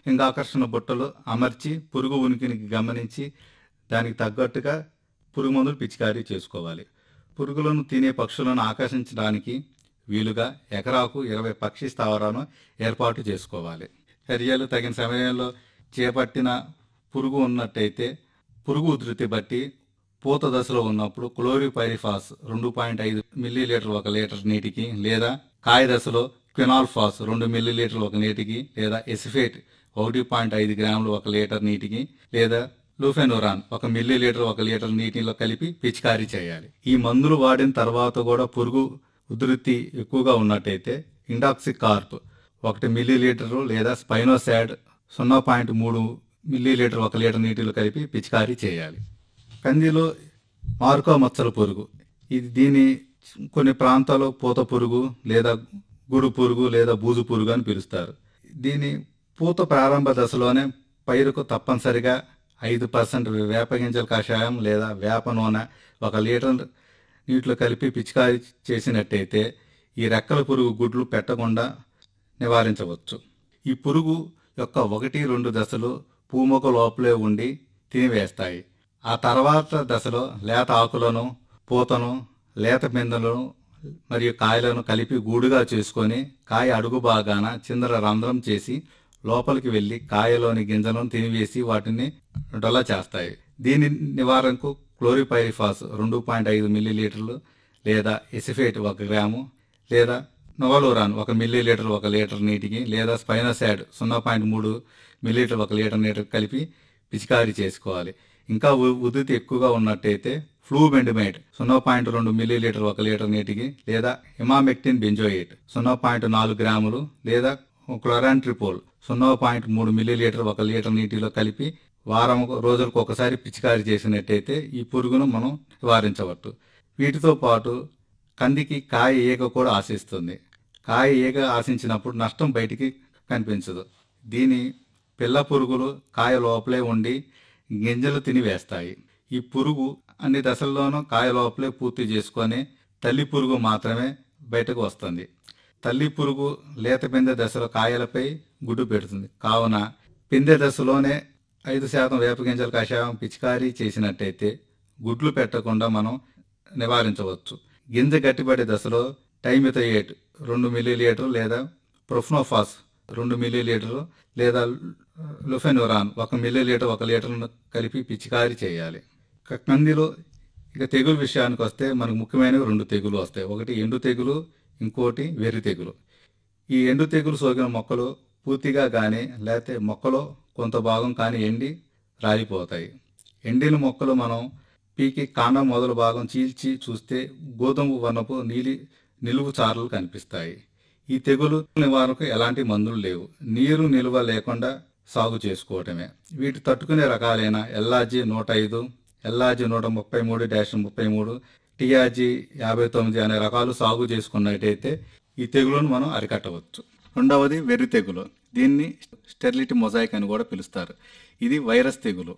లింగాకర్షణ బుట్టలు అమర్చి పురుగు ఉనికిని గమనించి దానికి తగ్గట్టుగా పురుగు మందులు పిచికారీ చేసుకోవాలి పురుగులను తినే పక్షులను ఆకర్షించడానికి వీలుగా ఎకరాకు ఇరవై పక్షి స్థావరాలను ఏర్పాటు చేసుకోవాలి చర్యలు తగిన సమయంలో చేపట్టిన పురుగు ఉన్నట్టయితే పురుగు ఉధృతి బట్టి పూత దశలో ఉన్నప్పుడు క్లోరిపైరిఫాస్ రెండు పాయింట్ ఐదు మిల్లీలీటర్ ఒక లీటర్ నీటికి లేదా కాయ దశలో క్వినాల్ఫాస్ రెండు మిల్లీలీటర్లు ఒక నీటికి లేదా ఎసిఫేట్ ఒకటి పాయింట్ ఐదు గ్రాములు ఒక లీటర్ నీటికి లేదా లూఫెనోరాన్ ఒక మిల్లీ లీటర్ ఒక లీటర్ నీటిలో కలిపి పిచికారీ చేయాలి ఈ మందులు వాడిన తర్వాత కూడా పురుగు ఉధృతి ఎక్కువగా ఉన్నట్టయితే ఇండాక్సి కార్ప్ ఒకటి మిల్లీ లీటరు లేదా స్పైనోసాడ్ సున్నా పాయింట్ మూడు మిల్లీ లీటర్ ఒక లీటర్ నీటిలో కలిపి పిచికారీ చేయాలి కందిలో మార్కో మచ్చల పురుగు ఇది దీని కొన్ని ప్రాంతాల్లో పూత పురుగు లేదా గుడు పురుగు లేదా బూజు పురుగు అని పిలుస్తారు దీని పూత ప్రారంభ దశలోనే పైరుకు తప్పనిసరిగా ఐదు పర్సెంట్ వేప గింజల కషాయం లేదా వేప నూనె ఒక లీటర్ నీటిలో కలిపి పిచికారీ చేసినట్టయితే ఈ రెక్కల పురుగు గుడ్లు పెట్టకుండా నివారించవచ్చు ఈ పురుగు యొక్క ఒకటి రెండు దశలు పూమొక లోపలే ఉండి తినివేస్తాయి ఆ తర్వాత దశలో లేత ఆకులను పూతను లేత పిందెలను మరియు కాయలను కలిపి గూడుగా చేసుకొని కాయ అడుగు భాగాన చిందర రంధ్రం చేసి లోపలికి వెళ్లి కాయలోని గింజలను తినివేసి వాటిని డొల్ల చేస్తాయి దీని నివారణకు క్లోరిపైరిఫాస్ రెండు పాయింట్ ఐదు మిల్లీలీటర్లు లేదా ఎసిఫేట్ ఒక గ్రాము లేదా నోవలోరాన్ ఒక మిల్లీ లీటర్ ఒక లీటర్ నీటికి లేదా స్పైనోసాడ్ సున్నా పాయింట్ మూడు మిల్లీలీటర్ ఒక లీటర్ నీటికి కలిపి పిచికారీ చేసుకోవాలి ఇంకా ఉ- ఉధృతి ఎక్కువగా ఉన్నట్టయితే ఫ్లూబెండమైడ్ సున్నా పాయింట్ రెండు మిల్లీ లీటర్ ఒక లీటర్ నీటికి లేదా ఇమామెక్టిన్ బెంజోయేట్ సున్నా పాయింట్ నాలుగు గ్రాములు లేదా క్లోరాంట్రిపోల్ సున్నా పాయింట్ మూడు మిల్లీ లీటర్ ఒక లీటర్ నీటిలో కలిపి వారం రోజులకు ఒకసారి పిచికారీ చేసినట్టయితే ఈ పురుగును మనం నివారించవచ్చు వీటితో పాటు కందికి కాయ ఈగ కూడా ఆశిస్తుంది కాయ ఈగ ఆశించినప్పుడు నష్టం బయటికి కనిపించదు దీని పిల్ల పురుగులు కాయ లోపలే ఉండి గింజలు తినివేస్తాయి ఈ పురుగు అన్ని దశల్లోనూ కాయ లోపలే పూర్తి చేసుకొని తల్లి పురుగు మాత్రమే బయటకు వస్తుంది తల్లి పురుగు లేత పిందె దశలో కాయలపై గుడ్డు పెడుతుంది కావున పిందె దశలోనే ఐదు శాతం వేప గింజల కషాయం పిచికారీ చేసినట్టయితే గుడ్లు పెట్టకుండా మనం నివారించవచ్చు గింజ గట్టిపడే దశలో టైమిథయేట్ రెండు మిల్లీలీటర్ లేదా ప్రొఫ్నోఫాస్ రెండు మిల్లీలీటరు లేదా లుఫెనురాన్ ఒక మిల్లీలీటర్ ఒక లీటర్ను కలిపి పిచికారీ చేయాలి ఇక కందిలో ఇక తెగులు విషయానికి వస్తే మనకు ముఖ్యమైనవి రెండు తెగులు వస్తాయి ఒకటి ఎండు తెగులు ఇంకోటి వెర్రి తెగులు ఈ ఎండు తెగులు సోకిన మొక్కలు పూర్తిగా కానీ లేకపోతే మొక్కలో కొంత భాగం కానీ ఎండి రాలిపోతాయి ఎండిన మొక్కలు మనం పీకి కాండం మొదలు భాగం చీల్చి చూస్తే గోధుమ వర్ణపు నీలి నిలువు చారలు కనిపిస్తాయి ఈ తెగులు నివారణకు ఎలాంటి మందులు లేవు నీరు నిల్వ లేకుండా సాగు చేసుకోవటమే వీటి తట్టుకునే రకాలైన ఎల్ఆర్జీ నూట ఐదు ఎల్ఆర్జీ నూట ముప్పై మూడు డాష్ ముప్పై మూడు టీఆర్జీ యాభై తొమ్మిది అనే రకాలు సాగు చేసుకున్నట్టయితే ఈ తెగులను మనం అరికట్టవచ్చు రెండవది వెర్రి తెగులు దీన్ని స్టెరిలిటీ మొజాయిక్ అని కూడా పిలుస్తారు ఇది వైరస్ తెగులు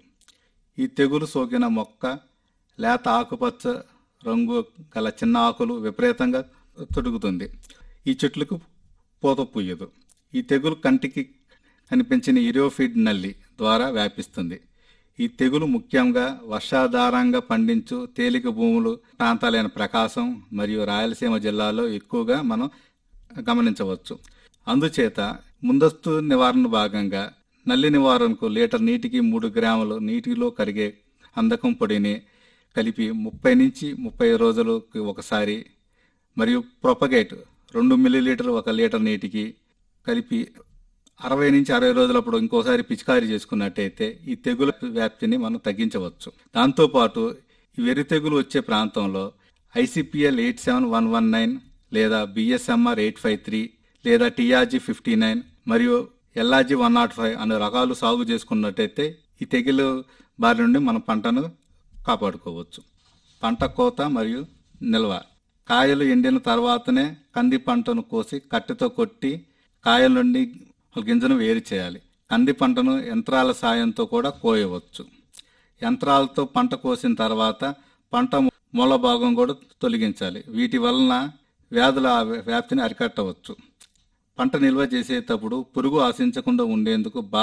ఈ తెగులు సోకిన మొక్క లేత ఆకుపచ్చ రంగు గల చిన్న ఆకులు విపరీతంగా తొడుగుతుంది ఈ చెట్లకు పూత పూయదు ఈ తెగులు కంటికి కనిపించిన ఇరియోఫిడ్ నల్లి ద్వారా వ్యాపిస్తుంది ఈ తెగులు ముఖ్యంగా వర్షాధారంగా పండించు తేలిక భూములు ప్రాంతాలైన ప్రకాశం మరియు రాయలసీమ జిల్లాలో ఎక్కువగా మనం గమనించవచ్చు అందుచేత ముందస్తు నివారణ భాగంగా నల్లి నివారణకు లీటర్ నీటికి మూడు గ్రాములు నీటిలో కరిగే అందకం పొడిని కలిపి ముప్పై నుంచి ముప్పై రోజులకు ఒకసారి మరియు ప్రొపగేట్ రెండు మిల్లీలీటర్ ఒక లీటర్ నీటికి కలిపి అరవై నుంచి అరవై రోజులప్పుడు ఇంకోసారి పిచికారీ చేసుకున్నట్టయితే ఈ తెగుల వ్యాప్తిని మనం తగ్గించవచ్చు దాంతోపాటు ఈ వెర్రి తెగులు వచ్చే ప్రాంతంలో ICPL eight seven one one nine లేదా బిఎస్ఎంఆర్ ఎయిట్ ఫైవ్ త్రీ లేదా టీఆర్జీ ఫిఫ్టీ నైన్ మరియు ఎల్ఆర్జీ వన్ నాట్ ఫైవ్ అనే రకాలు సాగు చేసుకున్నట్టయితే ఈ తెగులు బారి నుండి మన పంటను కాపాడుకోవచ్చు పంట కోత మరియు నిల్వ కాయలు ఎండిన తర్వాతనే కంది పంటను కోసి కట్టెతో కొట్టి కాయల నుండి గింజను వేరు చేయాలి కంది పంటను యంత్రాల సాయంతో కూడా కోయవచ్చు యంత్రాలతో పంట కోసిన తర్వాత పంట మూల భాగం కూడా తొలగించాలి వీటి వలన వ్యాధుల వ్యాప్తిని అరికట్టవచ్చు పంట నిల్వ చేసేటప్పుడు పురుగు ఆశించకుండా ఉండేందుకు